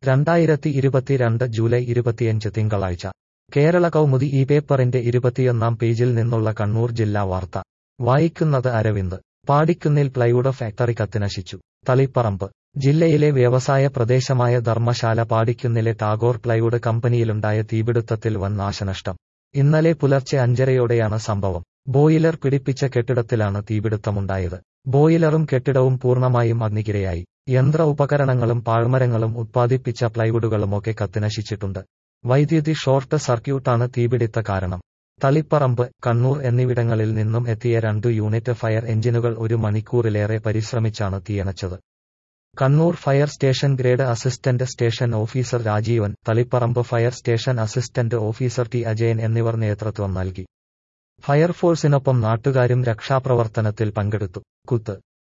രണ്ടായിരത്തി ഇരുപത്തിരണ്ട് ജൂലൈ ഇരുപത്തിയഞ്ച് തിങ്കളാഴ്ച കേരള കൗമുദി ഈ പേപ്പറിന്റെ ഇരുപത്തിയൊന്നാം പേജിൽ നിന്നുള്ള കണ്ണൂർ ജില്ലാ വാർത്ത വായിക്കുന്നത് അരവിന്ദ് പാടിക്കുന്നിൽ പ്ലൈവുഡ് ഫാക്ടറി കത്തിനശിച്ചു തളിപ്പറമ്പ് ജില്ലയിലെ വ്യവസായ പ്രദേശമായ ധർമ്മശാല പാടിക്കുന്നിലെ ടാഗോർ പ്ലൈവുഡ് കമ്പനിയിലുണ്ടായ തീപിടുത്തത്തിൽ വൻ നാശനഷ്ടം ഇന്നലെ പുലർച്ചെ അഞ്ചരയോടെയാണ് സംഭവം ബോയിലർ പിടിപ്പിച്ച കെട്ടിടത്തിലാണ് തീപിടുത്തമുണ്ടായത് ബോയിലറും കെട്ടിടവും പൂർണ്ണമായും അഗ്നിക്കിരയായി യന്ത്ര ഉപകരണങ്ങളും പാഴ്മരങ്ങളും ഉത്പാദിപ്പിച്ച പ്ലൈവുഡുകളുമൊക്കെ കത്തിനശിച്ചിട്ടുണ്ട് വൈദ്യുതി ഷോർട്ട് സർക്യൂട്ടാണ് തീപിടുത്ത കാരണം തളിപ്പറമ്പ് കണ്ണൂർ എന്നിവിടങ്ങളിൽ നിന്നും എത്തിയ രണ്ടു യൂണിറ്റ് ഫയർ എഞ്ചിനുകൾ ഒരു മണിക്കൂറിലേറെ പരിശ്രമിച്ചാണ് തീയണച്ചത് Kannur fire station grade assistant station officer Rajeevan Taliparamba fire station assistant officer T Ajayan എന്നിവർ നേതൃത്വം നൽകി ഫയർഫോഴ്സിനൊപ്പം നാട്ടുകാരും രക്ഷാപ്രവർത്തനത്തിൽ പങ്കെടുത്തു കുത്ത്